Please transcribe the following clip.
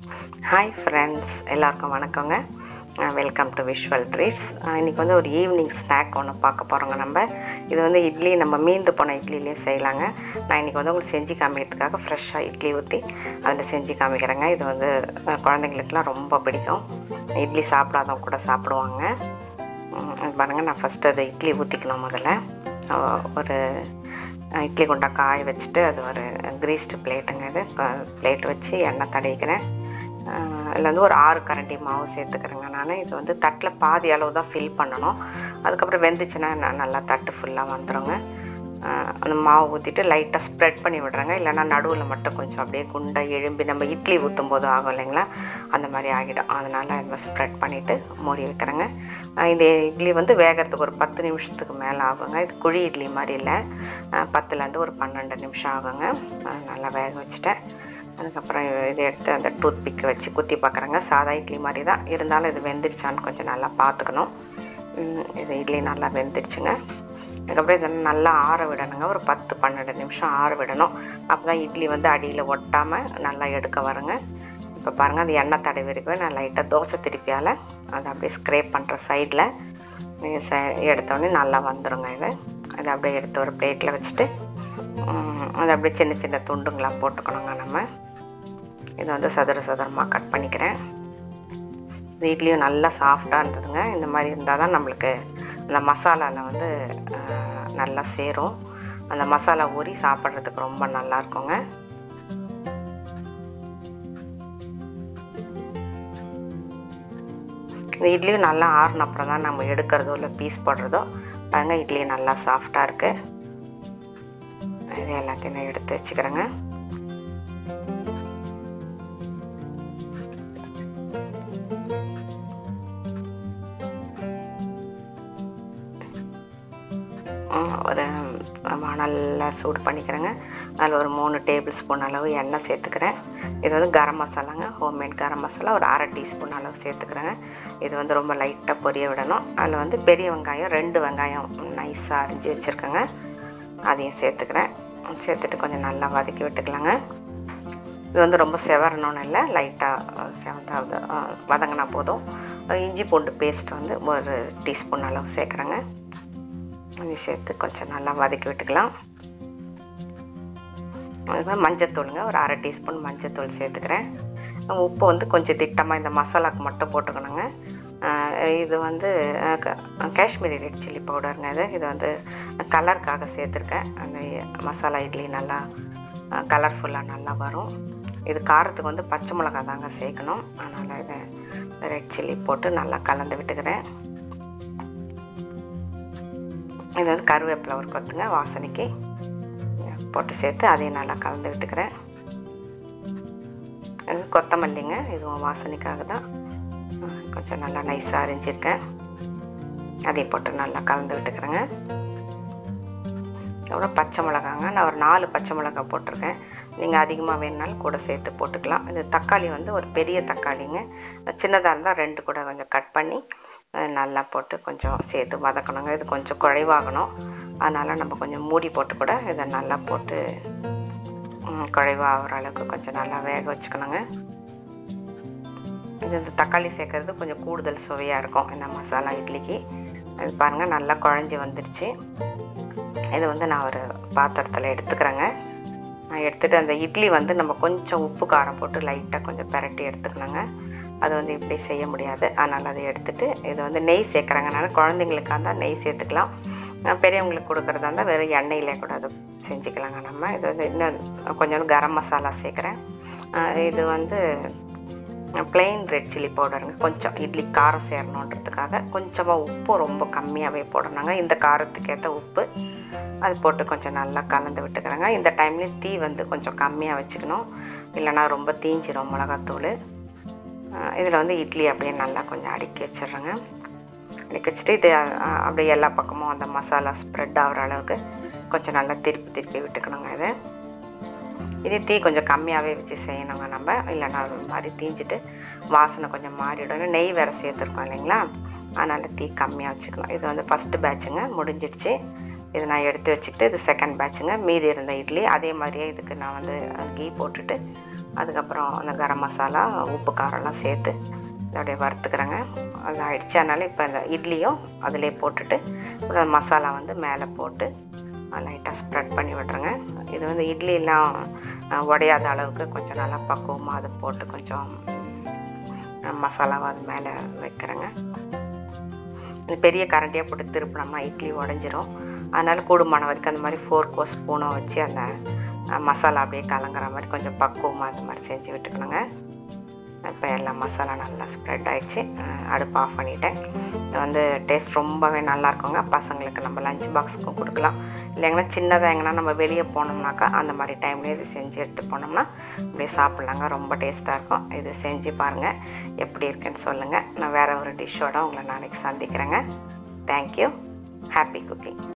hi friends எல்லாருக்கும் வணக்கங்க welcome to visual treats இன்றைக்கி வந்து ஒரு ஈவினிங் ஸ்நாக் ஒன்று பார்க்க போகிறோங்க நம்ம இது வந்து இட்லி நம்ம மீந்து போன இட்லிலேயே செய்யலாங்க நான் இன்றைக்கி வந்து உங்களுக்கு செஞ்சு காமிக்கிறதுக்காக ஃப்ரெஷ்ஷாக இட்லி ஊற்றி அதில் செஞ்சு காமிக்கிறேங்க இது வந்து அஹ், குழந்தைங்களுக்குலாம் ரொம்ப பிடிக்கும் இட்லி சாப்பிடாதவங்க கூட சாப்பிடுவாங்க ம், இது பாருங்கள் நான் ஃபஸ்ட்டு அது இட்லி ஊற்றிக்கணும் முதல்ல அஹ், ஒரு அஹ், இட்லி குண்டா காய வச்சுட்டு அது ஒரு கிரீஸ்டு பிளேட்டுங்க இது பிளேட் வச்சு எண்ணெய் தடவிக்கிறேன் அஹ், இதில் வந்து ஒரு ஆறு கரண்டி மாவு சேர்த்துக்கிறேங்க நான் இது வந்து தட்டில் பாதி அளவு தான் ஃபில் பண்ணணும் அதுக்கப்புறம் வெந்துச்சுன்னா ந- நல்லா தட்டு ஃபுல்லாக வந்துடுங்க அஹ், அந்த மாவு ஊற்றிட்டு லைட்டாக ஸ்ப்ரெட் பண்ணி விடுறேங்க இல்லைன்னா நடுவில் மட்டும் கொஞ்சம் அப்படியே குண்டாக எழும்பி நம்ம இட்லி ஊற்றும் போது ஆகும் இல்லைங்களா அந்த மாதிரி ஆகிடும் அதனால் இந்த ஸ்ப்ரெட் பண்ணிவிட்டு மூடி வைக்கிறேங்க அஹ் இந்த இட்லி வந்து வேகிறதுக்கு ஒரு பத்து நிமிஷத்துக்கு மேலே ஆகுங்க இது குழி இட்லி மாதிரி இல்லை அஹ் பத்துலேருந்து ஒரு பன்னெண்டு நிமிஷம் ஆகுங்க அஹ் நல்லா வேக வச்சுட்டேன் அதுக்கப்புறம் இதை எடுத்து அந்த டூத் பிக்கை வச்சு குத்தி பார்க்குறேங்க சாதா இட்லி மாதிரி தான் இருந்தாலும் இது வெந்துருச்சான்னு கொஞ்சம் நல்லா பார்த்துக்கணும் உம் இது இட்லி நல்லா வெந்துருச்சுங்க அதுக்கப்புறம் இதை நல்லா ஆற விடணுங்க ஒரு பத்து பன்னெண்டு நிமிஷம் ஆற விடணும் அப்போ தான் இட்லி வந்து அடியில் ஒட்டாமல் நல்லா எடுக்க வருங்க இப்போ பாருங்கள் அந்த எண்ணெய் தடவி இருக்கவே நான் லைட்டாக தோசை திருப்பியால் அதை அப்படியே ஸ்க்ரேப் பண்ணுற சைடில் நீங்கள் ச எடுத்தோடனே நல்லா வந்துடுங்க இது அதை அப்படியே எடுத்து ஒரு பிளேட்டில் வச்சுட்டு உம், அதை அப்படியே சின்ன சின்ன துண்டுங்களாக போட்டுக்கணுங்க நம்ம இது வந்து சதுர சதுரமாக கட் பண்ணிக்கிறேன் இந்த இட்லியும் நல்லா சாஃப்டாக இருந்ததுங்க இந்த மாதிரி இருந்தால் தான் நம்மளுக்கு அந்த மசாலாவில் வந்து ஆஹ், நல்லா சேரும் அந்த மசாலா ஊறி சாப்பிட்றதுக்கு ரொம்ப நல்லா இருக்குங்க இந்த இட்லியும் நல்லா ஆறின அப்புறம் தான் நம்ம எடுக்கிறதோ இல்லை பீஸ் போடுறதோ பாருங்க இட்லி நல்லா சாஃப்டாக இருக்குது இது எல்லாத்தையும் நான் எடுத்து வச்சுக்கிறேங்க ம், ஒரு நல்லா சூடு பண்ணிக்கிறேங்க அதில் ஒரு மூணு டேபிள் ஸ்பூன் அளவு எண்ணெய் சேர்த்துக்கிறேன் இது வந்து கரம் மசாலாங்க ஹோம்மேட் கரம் மசாலா ஒரு அரை டீஸ்பூன் அளவு சேர்த்துக்கிறேங்க இது வந்து ரொம்ப லைட்டாக பொரிய விடணும் அதில் வந்து பெரிய வெங்காயம் ரெண்டு வெங்காயம் நைஸாக அரிஞ்சு வச்சுருக்கேங்க அதையும் சேர்த்துக்கிறேன் சேர்த்துட்டு கொஞ்சம் நல்லா வதக்கி விட்டுக்கலாங்க இது வந்து ரொம்ப செவரணும்னு இல்லை லைட்டாக செவந்தாவது வதங்கினா போதும் இஞ்சி பூண்டு பேஸ்ட் வந்து ஒரு டீஸ்பூன் அளவு சேர்க்குறேங்க அதை சேர்த்து கொஞ்சம் நல்லா வதக்கி விட்டுக்கலாம் அதுமாதிரி மஞ்சத்தூளுங்க ஒரு அரை டீஸ்பூன் மஞ்சத்தூள் சேர்த்துக்கிறேன் உப்பு வந்து கொஞ்சம் திட்டமாக இந்த மசாலாக்கு மட்டும் போட்டுக்கணுங்க ஆஹ் இது வந்து ஆஹ் க- காஷ்மீரி ரெட் சில்லி பவுடருங்க இது இது வந்து கலருக்காக சேர்த்துருக்கேன் அந்த மசாலா இட்லி நல்லா கலர்ஃபுல்லாக நல்லா வரும் இது காரத்துக்கு வந்து பச்சை மிளகா தாங்க சேர்க்கணும் அதனால் இதை ரெட் சில்லி போட்டு நல்லா கலந்து விட்டுக்கிறேன் இது வந்து கருவேப்பிலை ஒரு கொத்துங்க வாசனைக்கு போட்டு சேர்த்து அதையும் நல்லா கலந்து விட்டுக்கிறேன் இது கொத்தமல்லிங்க இதுவும் வாசனைக்காக தான் கொஞ்சம் நல்லா நைஸாக அரிஞ்சிருக்கேன் அதையும் போட்டு நல்லா கலந்து விட்டுக்கிறேங்க அப்புறம் பச்சை மிளகாங்க நான் ஒரு நாலு பச்சை மிளகாய் போட்டிருக்கேன் நீங்கள் அதிகமாக வேணுனாலும் கூட சேர்த்து போட்டுக்கலாம் இது தக்காளி வந்து ஒரு பெரிய தக்காளிங்க சின்னதாக இருந்தால் ரெண்டு கூட கொஞ்சம் கட் பண்ணி அஹ், நல்லா போட்டு கொஞ்சம் சேர்த்து வதக்கணுங்க இது கொஞ்சம் குழைவாகணும் அதனால் நம்ம கொஞ்சம் மூடி போட்டு கூட இதை நல்லா போட்டு ம், குழைவாகிற அளவுக்கு கொஞ்சம் நல்லா வேக வச்சுக்கணுங்க இது இந்த தக்காளி சேர்க்கறது கொஞ்சம் கூடுதல் சுவையாக இருக்கும் இந்த மசாலா இட்லிக்கு இது பாருங்கள் நல்லா குழஞ்சி வந்துடுச்சு இது வந்து நான் ஒரு பாத்திரத்தில் எடுத்துக்கிறேங்க நான் எடுத்துகிட்டு அந்த இட்லி வந்து நம்ம கொஞ்சம் உப்பு காரம் போட்டு லைட்டாக கொஞ்சம் பிரட்டி எடுத்துக்கணுங்க அது வந்து இப்படி செய்ய முடியாது அதனால் அதை எடுத்துட்டு இது வந்து நெய் சேர்க்குறாங்க நான் குழந்தைங்களுக்காக இருந்தால் நெய் சேர்த்துக்கலாம் அஹ் பெரியவங்களுக்கு கொடுக்குறதா இருந்தால் வெறும் எண்ணெயிலே கூட அது செஞ்சுக்கலாங்க நம்ம இது வந்து இன்னும் கொஞ்சம் கரம் மசாலா சேர்க்குறேன் அஹ் இது வந்து plain ரெட் சில்லி பவுடருங்க கொஞ்சம் இட்லி காரம் சேரணுன்றதுக்காக கொஞ்சமாக உப்பு ரொம்ப கம்மியாகவே போடணுங்க இந்த காரத்துக்கு ஏற்ற உப்பு அது போட்டு கொஞ்சம் நல்லா கலந்து விட்டுக்கிறேங்க இந்த டைம்லேயும் தீ வந்து கொஞ்சம் கம்மியாக வச்சுக்கணும் இல்லைன்னா ரொம்ப தீஞ்சிரும் மிளகாத்தூள் இதில் வந்து இட்லி அப்படியே நல்லா கொஞ்சம் அடுக்கி வச்சிடுறேங்க அடுக்கி வச்சுட்டு இது அஹ், அப்படியே எல்லா பக்கமும் அந்த மசாலா ஸ்ப்ரெட் ஆகிற அளவுக்கு கொஞ்சம் நல்லா திருப்பி திருப்பி விட்டுக்கணுங்க இது இதே தீ கொஞ்சம் கம்மியாகவே வச்சு செய்யணுங்க நம்ம இல்லைன்னா ஒரு மாதிரி தீஞ்சிட்டு வாசனை கொஞ்சம் மாறிடும் நெய் வேறு சேர்த்துருக்கோம் இல்லைங்களா அதனால் தீ கம்மியாக வச்சுக்கணும் இது வந்து ஃபஸ்ட்டு பேட்சுங்க முடிஞ்சிடுச்சு இது நான் எடுத்து வச்சுக்கிட்டு இது செகண்ட் பேட்சுங்க மீதி இருந்த இட்லி அதே மாதிரியே இதுக்கு நான் வந்து கீ போட்டுட்டு அதுக்கப்புறம் அந்த கரம் மசாலா உப்பு காரம்லாம் சேர்த்து இதை அப்படியே வறுத்துக்கிறேங்க அது ஆயிடுச்சு அதனால் இப்போ இந்த இட்லியும் அதிலே போட்டுட்டு அப்புறம் மசாலா வந்து மேலே போட்டு லைட்டாக ஸ்ப்ரெட் பண்ணி விட்றேங்க இது வந்து இட்லிலாம் அஹ், உடையாத அளவுக்கு கொஞ்சம் நல்லா பக்குவமாக அதை போட்டு கொஞ்சம் அஹ், மசாலாவை அது மேலே வைக்கிறேங்க இந்த பெரிய கரண்டியாக போட்டு திருப்பினோம்னா இட்லி உடஞ்சிரும் அதனால் கூடுமான வரைக்கும் அந்த மாதிரி ஃபோர்க்கோ ஸ்பூனோ வச்சு அந்த அஹ், மசாலா அப்படியே கலங்குற மாதிரி கொஞ்சம் பக்குவமாக அந்த மாதிரி செஞ்சு விட்டுக்கணுங்க இப்போ எல்லா மசாலா நல்லா ஸ்ப்ரெட் ஆயிடுச்சு அஹ், அடுப்பு ஆஃப் பண்ணிட்டேன் இது வந்து டேஸ்ட் ரொம்பவே நல்லா இருக்குங்க பசங்களுக்கு நம்ம லஞ்ச் பாக்ஸுக்கும் கொடுக்கலாம் இல்லைங்கன்னா சின்னதாக எங்கன்னா நம்ம வெளியே போனோம்னாக்கா அந்த மாதிரி டைம்லேயே இது செஞ்சு எடுத்து போனோம்னா அப்படியே சாப்பிட்லாங்க ரொம்ப டேஸ்ட்டாக இருக்கும் இது செஞ்சு பாருங்கள் எப்படி இருக்குன்னு சொல்லுங்கள் நான் வேறு ஒரு டிஷ்ஷோட உங்களை நாளைக்கு சந்திக்கிறேங்க தேங்க்யூ ஹாப்பி குக்கிங்